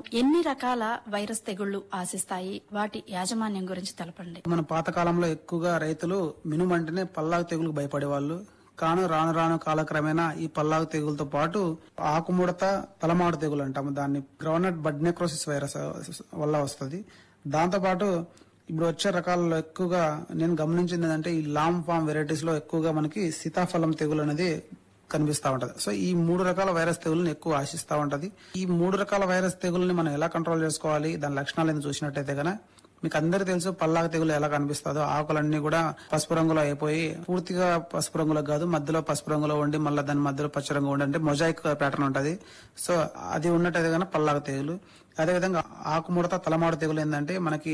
ఎన్ని రకాల వైరస్ తెగుళ్లు ఆశిస్తాయి వాటి యాజమాన్యం గురించి తెలపండి మన పాతకాలంలో ఎక్కువగా రైతులు మినుము అంటేనే పల్లాకు తెగులకు భయపడేవాళ్ళు కాను రాను రాను కాలక్రమేణా ఈ పల్లాకు తెగులతో పాటు ఆకుముడత తలమాడు తెగులు అంటాము దాన్ని గ్రౌండ్నట్ బడ్ నెక్రోసిస్ వైరస్ వల్ల వస్తుంది దాంతో పాటు ఇప్పుడు వచ్చే రకాలలో ఎక్కువగా నేను గమనించింది ఏంటంటే ఈ లాంగ్ ఫామ్ వెరైటీస్ లో ఎక్కువగా మనకి సీతాఫలం తెగులు అనేది కనిపిస్తా ఉంటది సో ఈ మూడు రకాల వైరస్ తెగులను ఎక్కువ ఆశిస్తా ఉంటది ఈ మూడు రకాల వైరస్ తెగుల్ని మనం ఎలా కంట్రోల్ చేసుకోవాలి దాని లక్షణాలు ఎందుకు చూసినట్టయితే గన మీకు అందరికీ తెలుసు పల్లాక తెగులు ఎలా కనిపిస్తుందో ఆకులన్నీ కూడా పసుపు రంగులో అయిపోయి పూర్తిగా పసుపు రంగులో కాదు మధ్యలో పసుపు రంగులో ఉండి మళ్ళీ దాని మధ్యలో పచ్చ రంగు ఉండి అంటే మొజాయిక్ ప్యాటర్న్ ఉంటది సో అది ఉన్నట్టయితే గన పల్లాక తెగులు అదేవిధంగా ఆకుముడత తలమాడు తెగులు ఏంటంటే మనకి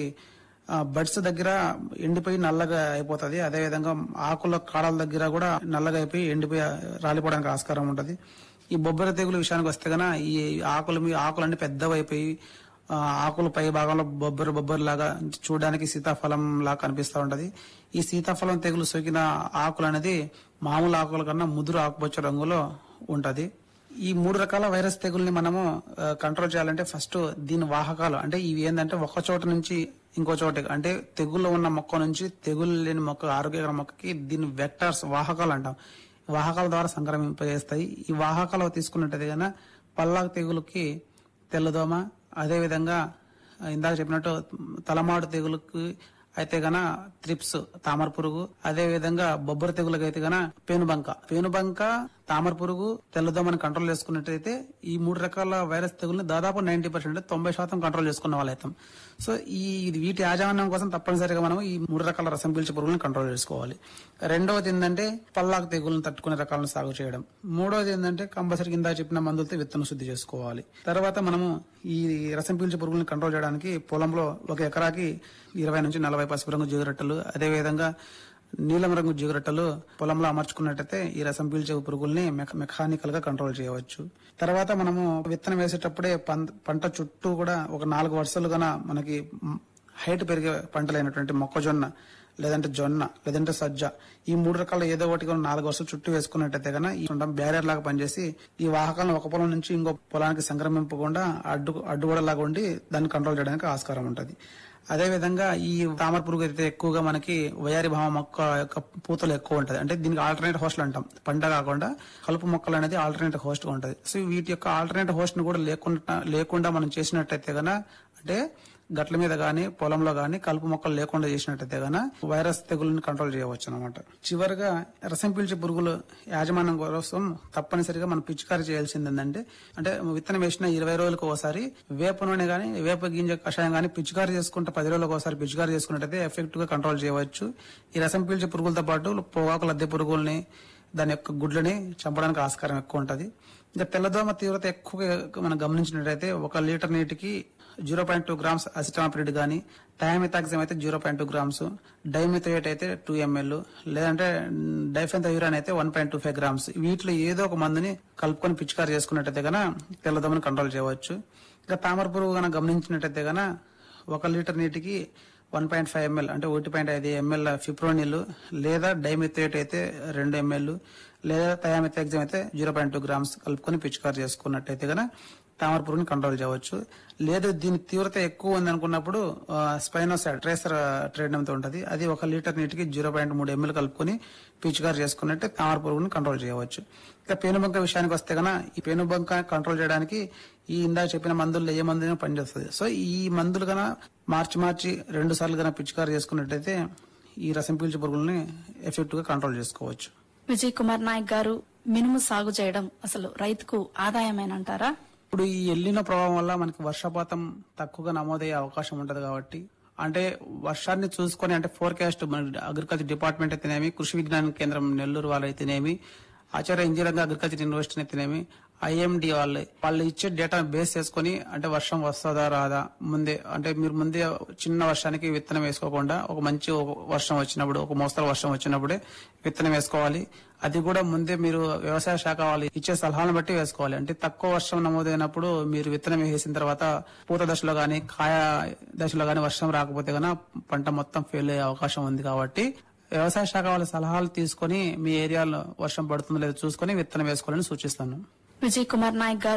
బడ్స్ దగ్గర ఎండిపోయి నల్లగా అయిపోతుంది అదేవిధంగా ఆకుల కాడల దగ్గర కూడా నల్లగా అయిపోయి ఎండిపోయి రాలిపోవడానికి ఆస్కారం ఉంటది ఈ బొబ్బర తెగులు విషయానికి వస్తే గన ఈ ఆకులు మీ ఆకులన్నీ పెద్దవైపోయి ఆ, ఆకుల పై భాగంలో బొబ్బరు బొబ్బరు లాగా చూడడానికి సీతాఫలం లాగా కనిపిస్తా ఉంటది ఈ సీతాఫలం తెగులు సోకిన ఆకులు అనేది మామూలు ఆకుల కన్నా ముదురు ఆకుపచ్చ రంగులో ఉంటది ఈ మూడు రకాల వైరస్ తెగుల్ని మనము ఆ, కంట్రోల్ చేయాలంటే ఫస్ట్ దీని వాహకాలు అంటే ఇవి ఏంటంటే ఒక చోట నుంచి ఇంకో చోట అంటే తెగుల్లో ఉన్న మొక్క నుంచి తెగులు లేని మొక్క ఆరోగ్యకర మొక్కకి దీని వెక్టర్స్ వాహకాలు అంటాం వాహకాల ద్వారా సంక్రమింపజేస్తాయి ఈ వాహకాలు తీసుకున్నట్టయితే గన పల్లాకు తెగులుకి తెల్లదోమ అదేవిధంగా ఇందాక చెప్పినట్టు తలమాడు తెగులుకి అయితే గన త్రిప్స్ తామర పురుగు అదే విధంగా బొబ్బర తెగులకు అయితే గన పేనుబంక పేనుబంక తామర పురుగు తెల్లదోమని కంట్రోల్ చేసుకున్నట్టయితే ఈ మూడు రకాల వైరస్ తెగుల్ని దాదాపు నైన్టీ పర్సెంట్ తొంభై శాతం కంట్రోల్ చేసుకున్న వాళ్ళైతాం సో ఈ ఇది వీటి యాజమాన్యం కోసం తప్పనిసరిగా మనం ఈ మూడు రకాల రసం పీల్చే పురుగులను కంట్రోల్ చేసుకోవాలి రెండవది ఏంటంటే పల్లాకు తెగులను తట్టుకునే రకాలను సాగు చేయడం మూడవది ఏంటంటే కంపల్సరీ కింద చెప్పిన మందులతో విత్తన శుద్ధి చేసుకోవాలి తర్వాత మనము ఈ రసం పీల్చే పురుగులను కంట్రోల్ చేయడానికి పొలంలో ఒక ఎకరాకి ఇరవై నుంచి నలభై పసుపు రంగు జిగురట్టలు అదేవిధంగా నీలం రంగు జిగురట్టలు పొలంలో అమర్చుకున్నట్టయితే ఈ రసం పీల్చే పురుగుల్ని మెకానికల్ గా కంట్రోల్ చేయవచ్చు తర్వాత మనము విత్తనం వేసేటప్పుడే పం- పంట చుట్టూ కూడా ఒక నాలుగు వరుసలు గన మనకి హైట్ పెరిగే పంటలైనటువంటి మొక్కజొన్న లేదంటే జొన్న లేదంటే సజ్జ ఈ మూడు రకాల ఏదో ఒకటి కూడా నాలుగు వరుసలు చుట్టూ వేసుకున్నట్టయితే కనుక ఈ బ్యారియర్ లాగా పనిచేసి ఈ వాహకాలను ఒక పొలం నుంచి ఇంకో పొలానికి సంక్రమింపకుండా అడ్డు అడ్డుగోడలాగా ఉండి దాన్ని కంట్రోల్ చేయడానికి ఆస్కారం ఉంటది అదే విధంగా ఈ తామర పురుగు అయితే ఎక్కువగా మనకి వయారి భామ మొక్క యొక్క పూతలు ఎక్కువ ఉంటది అంటే దీనికి ఆల్టర్నేట్ హోస్ట్లు అంటాం పంట కాకుండా కలుపు మొక్కలు అనేది ఆల్టర్నేట్ హోస్ట్ గా ఉంటది సో వీటి యొక్క ఆల్టర్నేట్ హోస్ట్ ని కూడా లేకుండా లేకుండా మనం చేసినట్టయితే గన అంటే గట్ల మీద గాని పొలంలో గాని కలుపు మొక్కలు లేకుండా చేసినట్టయితే గన వైరస్ తెగులను కంట్రోల్ చేయవచ్చు అనమాట చివరిగా రసం పీల్చే పురుగులు యాజమాన్యం కోసం తప్పనిసరిగా మనం పిచికారీ చేయాల్సింది ఏంటంటే అంటే విత్తనం వేసిన ఇరవై రోజులకు ఒకసారి వేప నూనె గాని వేప గింజ కషాయం గాని పిచికారీ చేసుకుంటే పది రోజులకు ఒకసారి పిచికారీ చేసుకున్నట్టయితే ఎఫెక్టివ్ గా కంట్రోల్ చేయవచ్చు ఈ రసం పీల్చే పురుగులతో పాటు పొగాకు లద్దె పురుగుల్ని దాని యొక్క గుడ్లని చంపడానికి ఆస్కారం ఎక్కువ ఉంటది ఇంకా తెల్లదోమ తీవ్రత ఎక్కువగా మనం గమనించినట్టయితే ఒక లీటర్ నీటికి zero point two grams acetamiprid గానీ థయామితాక్సిమ్ అయితే zero point two grams dimethoate అయితే టూ ఎంఎల్ లేదంటే డైఫెన్థయూరాన్ అయితే one point two five grams వీటిలో ఏదో ఒక మందుని కలుపుకొని పిచికారి చేసుకున్నట్టయితే గన తెల్లదోమని కంట్రోల్ చేయవచ్చు ఇంకా తామర పురుగు గన గమనించినట్టయితే గన ఒక లీటర్ నీటికి వన్ పాయింట్ ఫైవ్ ఎంఎల్ అంటే ఒకటి పాయింట్ ఐదు ఎంఎల్ ఫిప్రోనిల్ లేదా డైమిథేట్ అయితే రెండు ఎంఎల్ లేదా థయామిథాక్సిమ్ అయితే జీరో పాయింట్ టూ గ్రామ్స్ కలుపుకొని పిచికారి చేసుకున్నట్టయితే గన తామర పురుగుని కంట్రోల్ చేయవచ్చు లేదు దీని తీవ్రత ఎక్కువ ఉంది అనుకున్నప్పుడు స్పైనోసైడ్ ట్రేసర్ ట్రేడ్ తో ఉంటది అది ఒక లీటర్ నీటికి జీరో పాయింట్ మూడు ఎంఎల్ కలుపుకొని పిచికారి చేసుకున్నట్టే తామర పురుగుని కంట్రోల్ చేయవచ్చు ఇక పేనుబంక విషయానికి వస్తే గన ఈ పేనుబంక కంట్రోల్ చేయడానికి ఈ ఇందాక చెప్పిన మందుల్లో ఏ మందు పనిచేస్తుంది సో ఈ మందులు గన మార్చి మార్చి రెండు సార్లు గన పిచికారి చేసుకున్నట్టయితే ఈ రసం పీల్చే పురుగుల్ని ఎఫెక్టివ్ గా కంట్రోల్ చేసుకోవచ్చు విజయ్ కుమార్ నాయక్ గారు మినుము సాగు చేయడం అసలు రైతుకు ఆదాయమేనంటారా ఇప్పుడు ఈ ఎల్లిన ప్రభావం వల్ల మనకి వర్షపాతం తక్కువగా నమోదయ్యే అవకాశం ఉంటది కాబట్టి అంటే వర్షాన్ని చూసుకొని అంటే ఫోర్కాస్ట్ మన అగ్రికల్చర్ డిపార్ట్మెంట్ అయితేనేమి కృషి విజ్ఞాన కేంద్రం నెల్లూరు వాళ్ళు అయితేనేమి ఆచార్య ఇంజనీరింగ్ అగ్రికల్చర్ యూనివర్సిటీ అయితేనేమి ఐఎండి వాళ్ళు వాళ్ళు ఇచ్చే డేటా బేస్ చేసుకొని అంటే వర్షం వస్తుందా రాదా ముందే అంటే మీరు ముందే చిన్న వర్షానికి విత్తనం వేసుకోకుండా ఒక మంచి ఒక వర్షం వచ్చినప్పుడు ఒక మోస్తరు వర్షం వచ్చినప్పుడే విత్తనం వేసుకోవాలి అది కూడా ముందే మీరు వ్యవసాయ శాఖ వాళ్ళు ఇచ్చే సలహాలను బట్టి వేసుకోవాలి అంటే తక్కువ వర్షం నమోదైనప్పుడు మీరు విత్తనం వేసిన తర్వాత పూత దశలో గాని కాయ దశలో గాని వర్షం రాకపోతే గన పంట మొత్తం ఫెయిల్ అయ్యే అవకాశం ఉంది కాబట్టి వ్యవసాయ శాఖ వాళ్ళ సలహాలు తీసుకొని మీ ఏరియాలో వర్షం పడుతుందో లేదో చూసుకొని విత్తనం వేసుకోవాలని సూచిస్తాను విజయ్ కుమార్ నాయక్ గారు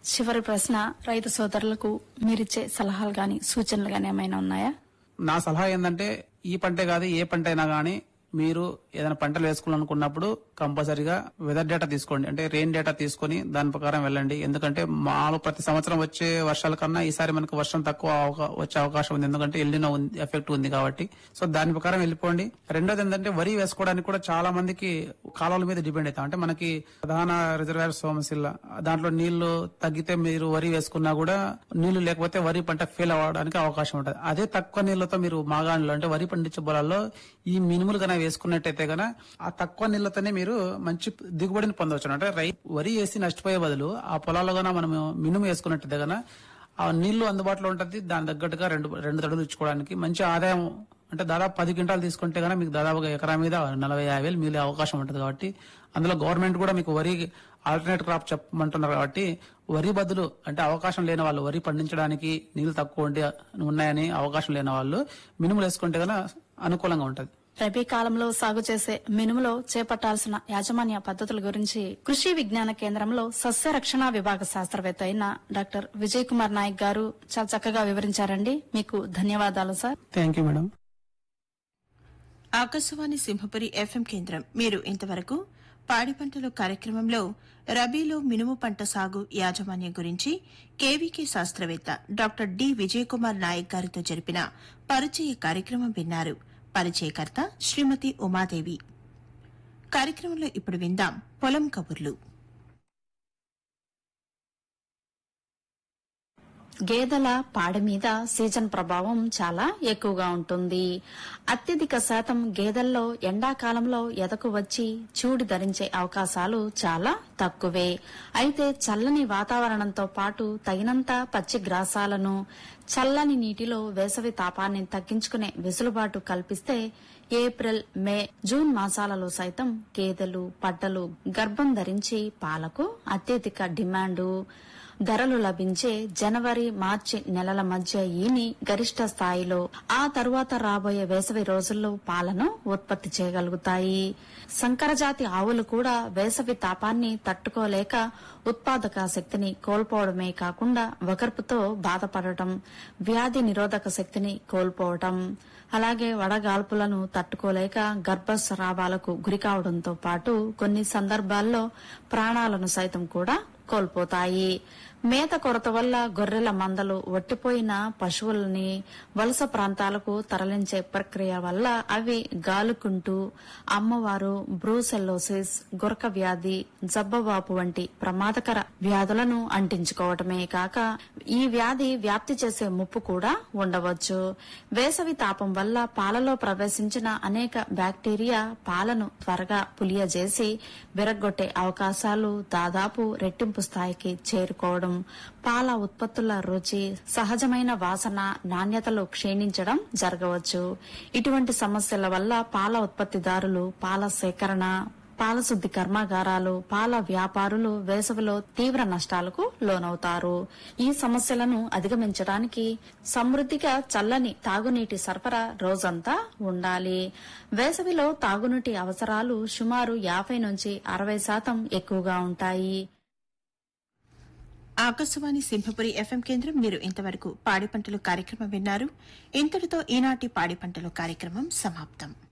చివరి ప్రశ్న రైతు సోదరులకు మీరిచ్చే సలహాలు గాని సూచనలు గాని ఏమైనా ఉన్నాయా నా సలహా ఏంటంటే ఈ పంటే కాదు ఏ పంట అయినా గానీ మీరు ఏదైనా పంటలు వేసుకోవాలనుకున్నప్పుడు కంపల్సరీగా వెదర్ డేటా తీసుకోండి అంటే రెయిన్ డేటా తీసుకొని దాని ప్రకారం వెళ్ళండి ఎందుకంటే మామూలు ప్రతి సంవత్సరం వచ్చే వర్షాల కన్నా ఈసారి మనకు వర్షం తక్కువ అవకా- వచ్చే అవకాశం ఉంది ఎందుకంటే ఎల్లినో ఎఫెక్ట్ ఉంది కాబట్టి సో దాని ప్రకారం వెళ్ళిపోండి రెండోది ఏంటంటే వరి వేసుకోవడానికి కూడా చాలా మందికి కాలువల మీద డిపెండ్ అవుతాం అంటే మనకి ప్రధాన రిజర్వాయర్ సోమశిల్ల దాంట్లో నీళ్లు తగ్గితే మీరు వరి వేసుకున్నా కూడా నీళ్లు లేకపోతే వరి పంట ఫెయిల్ అవ్వడానికి అవకాశం ఉంటుంది అదే తక్కువ నీళ్లతో మీరు మాగాణిలో అంటే వరి పండించే పొలాల్లో ఈ మినుములు కనుక వేసుకున్నట్టయితే గన ఆ తక్కువ నీళ్లతోనే మీరు మంచి దిగుబడిని పొందవచ్చు అంటే రై వరి వేసి నష్టపోయే బదులు ఆ పొలాల్లో గన మనం మినుము వేసుకున్నట్టయితే గన ఆ నీళ్లు అందుబాటులో ఉంటుంది దాని తగ్గట్టుగా రెండు రెండు తడులు ఇచ్చుకోవడానికి మంచి ఆదాయం అంటే దాదాపు పది క్వింటాలు తీసుకుంటే కనుక మీకు దాదాపుగా ఎకరా మీద నలభై యాభై వేలు మిగిలే అవకాశం ఉంటుంది కాబట్టి అందులో గవర్నమెంట్ కూడా మీకు వరి ఆల్టర్నేట్ క్రాప్ చెప్పమంటున్నారు కాబట్టి వరి బదులు అంటే అవకాశం లేని వాళ్ళు వరి పండించడానికి నీళ్లు తక్కువ ఉండి ఉన్నాయని అవకాశం లేని వాళ్ళు మినుములు వేసుకుంటే కనుక అనుకూలంగా ఉంటుంది రబీ కాలంలో సాగు చేసే మినుములో చేపట్టాల్సిన యాజమాన్య పద్ధతుల గురించి కృషి విజ్ఞాన కేంద్రంలో సస్య రక్షణ విభాగ శాస్త్రవేత్త అయిన డాక్టర్ విజయ్ కుమార్ నాయక్ గారు చాలా చక్కగా వివరించారండి మీకు ధన్యవాదాలు sir thank you madam Akashvani Simhapuri FM కేంద్రం మీరు ఇంతవరకు పాడి పంటలు కార్యక్రమంలో రబీలో మినుము పంట సాగు యాజమాన్యం గురించి కేవీకే శాస్త్రవేత్త డాక్టర్ డి విజయకుమార్ నాయక్ గారితో జరిపిన పరిచయ కార్యక్రమం విన్నారు పరిచయకర్త శ్రీమతి ఉమాదేవి కార్యక్రమంలో ఇప్పుడు విందాం పొలం కబుర్లు గేదెల పాడి మీద సీజన్ ప్రభావం చాలా ఎక్కువగా ఉంటుంది అత్యధిక శాతం గేదెల్లో ఎండాకాలంలో ఎదకు వచ్చి చూడి ధరించే అవకాశాలు చాలా తక్కువే అయితే చల్లని వాతావరణంతో పాటు తగినంత పచ్చి గ్రాసాలను చల్లని నీటిలో వేసవి తాపాన్ని తగ్గించుకునే వెసులుబాటు కల్పిస్తే ఏప్రిల్ మే జూన్ మాసాలలో సైతం గేదెలు పడ్డలు గర్భం ధరించి పాలకు అత్యధిక డిమాండు ధరలు లభించే జనవరి మార్చి నెలల మధ్య ఈని గరిష్ట స్థాయిలో ఆ తరువాత రాబోయే వేసవి రోజుల్లో పాలను ఉత్పత్తి చేయగలుగుతాయి సంకరజాతి ఆవులు కూడా వేసవి తాపాన్ని తట్టుకోలేక ఉత్పాదక శక్తిని కోల్పోవడమే కాకుండా వగర్పుతో బాధపడటం వ్యాధి నిరోధక శక్తిని కోల్పోవటం అలాగే వడగాల్పులను తట్టుకోలేక గర్భస్రావాలకు గురికావడంతో పాటు కొన్ని సందర్భాల్లో ప్రాణాలను సైతం కూడా కోల్పోతాయి మేత కొరత వల్ల గొర్రెల మందలు ఒట్టిపోయిన పశువులని వలస ప్రాంతాలకు తరలించే ప్రక్రియ వల్ల అవి గాలుకుంటూ అమ్మవారు బ్రూసెల్లోసిస్ గురక వ్యాధి జబ్బవాపు వంటి ప్రమాదకర వ్యాధులను అంటించుకోవటమే కాక ఈ వ్యాధి వ్యాప్తి చేసే ముప్పు కూడా ఉండవచ్చు వేసవి తాపం వల్ల పాలలో ప్రవేశించిన అనేక బ్యాక్టీరియా పాలను త్వరగా పులియజేసి విరగ్గొట్టే అవకాశాలు దాదాపు రెట్టింపు స్థాయికి చేరుకోవడం పాల ఉత్పత్తుల రుచి సహజమైన వాసన నాణ్యతలు క్షీణించడం జరగవచ్చు ఇటువంటి సమస్యల వల్ల పాల ఉత్పత్తిదారులు పాల సేకరణ పాల శుద్ధి కర్మాగారాలు పాల వ్యాపారులు వేసవిలో తీవ్ర నష్టాలకు లోనవుతారు ఈ సమస్యలను అధిగమించడానికి సమృద్ధిగా చల్లని తాగునీటి సరఫరా రోజంతా ఉండాలి వేసవిలో తాగునీటి అవసరాలు సుమారు యాభై నుంచి అరవై శాతం ఎక్కువగా ఉంటాయి ఆకాశవాణి సింహపురి ఎఫ్ఎం కేంద్రం మీరు ఇంతవరకు పాడి పంటలు కార్యక్రమం విన్నారు ఇంతటితో ఈనాటి పాడి పంటలు కార్యక్రమం సమాప్తం